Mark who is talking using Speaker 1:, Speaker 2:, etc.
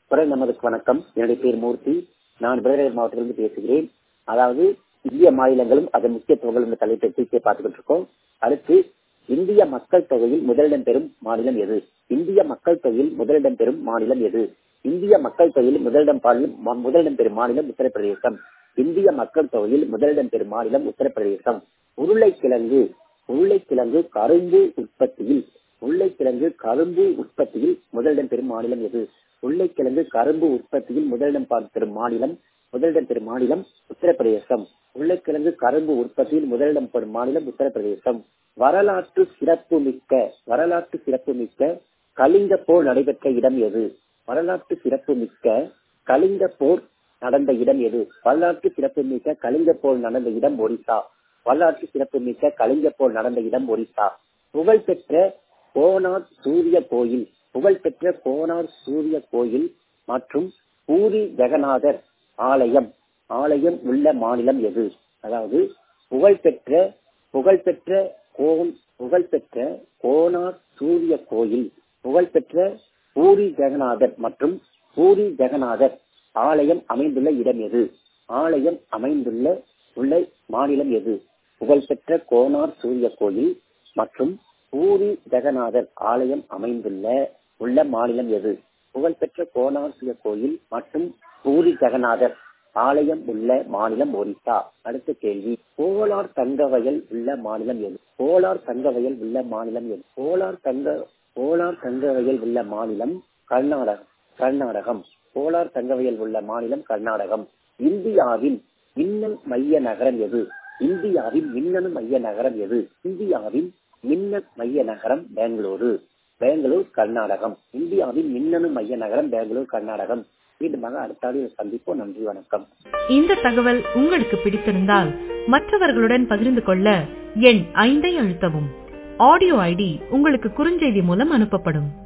Speaker 1: குரல் நமதுக்கு வணக்கம் என்னுடைய பேர் மூர்த்தி நான் விருதுநகர் மாவட்டத்திலிருந்து பேசுகிறேன் அதாவது இந்திய மாநிலங்களும் அதன் முக்கியத்துவங்கள் என்ற தலைப்பை குறித்து பார்த்துக்கிட்டு இருக்கோம் அடுத்து இந்திய மக்கள் தொகையில் முதலிடம் பெறும் மாநிலம் எது இந்திய மக்கள் தொகையில் முதலிடம் பெறும் மாநிலம் எது இந்திய மக்கள் தொகையில் முதலிடம் பாலினம் முதலிடம் பெறும் மாநிலம் உத்தரப்பிரதேசம் இந்திய மக்கள் தொகையில் முதலிடம் பெறும் மாநிலம் உத்தரப்பிரதேசம் உருளைக்கிழங்கு உருளைக்கிழங்கு கரும்பு உற்பத்தியில் உருளைக்கிழங்கு கரும்பு உற்பத்தியில் முதலிடம் பெறும் மாநிலம் எது உருளைக்கிழங்கு கரும்பு உற்பத்தியில் முதலிடம் பெறும் மாநிலம் முதலிடம் பெறும் மாநிலம் உத்தரப்பிரதேசம் உருளைக்கிழங்கு கரும்பு உற்பத்தியில் முதலிடம் பெறும் மாநிலம் உத்தரப்பிரதேசம் வரலாற்று சிறப்பு மிக்க வரலாற்று சிறப்பு மிக்க கலிங்க போர் நடைபெற்ற இடம் எது வரலாற்று சிறப்பு மிக்க கலிங்க போர் நடந்த இடம் எது வரலாற்று சிறப்பு மிக்க கலிங்க போர் நடந்த இடம் ஒரிசா வரலாற்று சிறப்பு மிக்க கலிங்க போர் நடந்த இடம் ஒரிசா புகழ்பெற்ற கோனார் சூரிய கோயில் புகழ்பெற்ற கோனார் சூரிய கோயில் மற்றும் பூரி ஜெகநாதர் ஆலயம் ஆலயம் உள்ள மாநிலம் எது அதாவது புகழ்பெற்ற புகழ்பெற்ற கோன் புகழ்பெற்ற கோனார் சூரிய கோயில் புகழ்பெற்ற பூரி ஜெகநாதர் மற்றும் பூரி ஜெகநாதர் ஆலயம் அமைந்துள்ள இடம் எது ஆலயம் அமைந்துள்ள உள்ள மாநிலம் எது புகழ்பெற்ற கோனார் சூரிய கோயில் மற்றும் பூரி ஜெகநாதர் ஆலயம் அமைந்துள்ள உள்ள மாநிலம் எது புகழ்பெற்ற கோனார் சூரிய கோயில் மற்றும் பூரி ஜெகநாதர் ஆலயம் உள்ள மாநிலம் ஒரிசா அடுத்த கேள்வி கோலார் தங்கவயல் உள்ள மாநிலம் எது கோலார் தங்கவயல் உள்ள மாநிலம் எது கோலார் தங்க கோலார் தங்கவயல் உள்ள மாநிலம் கர்நாடகம் கர்நாடகம் கோலார் தங்கவயல் உள்ள மாநிலம் கர்நாடகம் இந்தியாவின் மின்னல் மைய நகரம் எது இந்தியாவின் மின்னணு மைய நகரம் எது இந்தியாவின் மின்னல் மைய நகரம் பெங்களூரு பெங்களூர் கர்நாடகம் இந்தியாவின் மின்னணு மைய நகரம் பெங்களூர் கர்நாடகம் மீண்டுமாக அடுத்த ஆடியில் சந்திப்போம் நன்றி வணக்கம்
Speaker 2: இந்த தகவல் உங்களுக்கு பிடித்திருந்தால் மற்றவர்களுடன் பகிர்ந்து கொள்ள எண் ஐந்தை அழுத்தவும் ஆடியோ ஐடி உங்களுக்கு குறுஞ்செய்தி மூலம் அனுப்பப்படும்